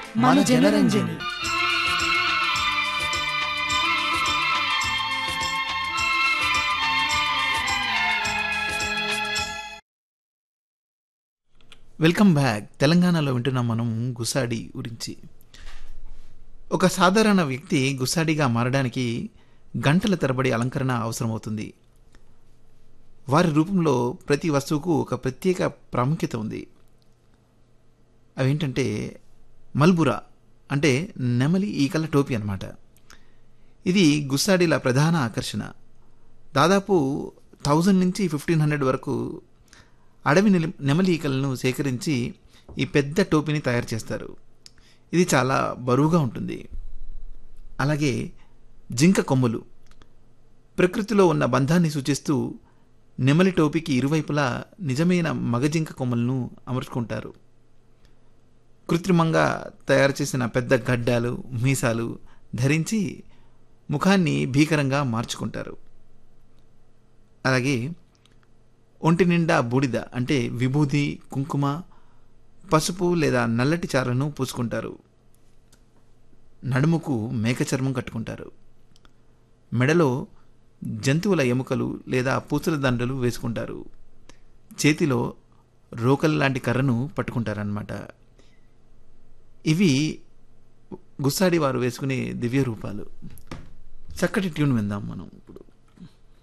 మన Janaranjani welcome back తెలంగాణలో వింటున్నాం మనం గుసాడి గురించి ఒక సాధారణ వ్యక్తి గుసాడిగా మారడానికి గంటల తరబడి అలంకరణ అవసరమవుతుంది వారి రూపంలో ప్రతి వస్తువుకు ఒక ప్రత్యేక ప్రాముఖ్యత ఉంది అవేంటంటే మల్బురా అంటే నెమలి ఈకల టోపీ అన్నమాట ఇది గుస్సాడీల ప్రధాన ఆకర్షణ దాదాపు థౌజండ్ నుంచి ఫిఫ్టీన్ హండ్రెడ్ వరకు అడవి నెల- నెమలి ఈకలను సేకరించి ఈ పెద్ద టోపీని తయారు చేస్తారు ఇది చాలా బరువుగా ఉంటుంది అలాగే జింక కొమ్ములు ప్రకృతిలో ఉన్న బంధాన్ని సూచిస్తూ నెమలి టోపీకి ఇరువైపులా నిజమైన మగ జింక కొమ్ములను అమర్చుకుంటారు కృత్రిమంగా తయారు చేసిన పెద్ద గడ్డాలు మీసాలు ధరించి ముఖాన్ని భీకరంగా మార్చుకుంటారు అలాగే ఒంటి నిండా బూడిద అంటే విభూది కుంకుమ పసుపు లేదా నల్లటి చారలను పూసుకుంటారు నడుముకు మేక చర్మం కట్టుకుంటారు మెడలో జంతువుల ఎముకలు లేదా పూసల దండలు వేసుకుంటారు చేతిలో రోకల్ లాంటి కర్రను పట్టుకుంటారనమాట ఇవి గుస్సాడి వారు వేసుకునే దివ్య రూపాలు చక్కటి ట్యూన్ విందాం మనం ఇప్పుడు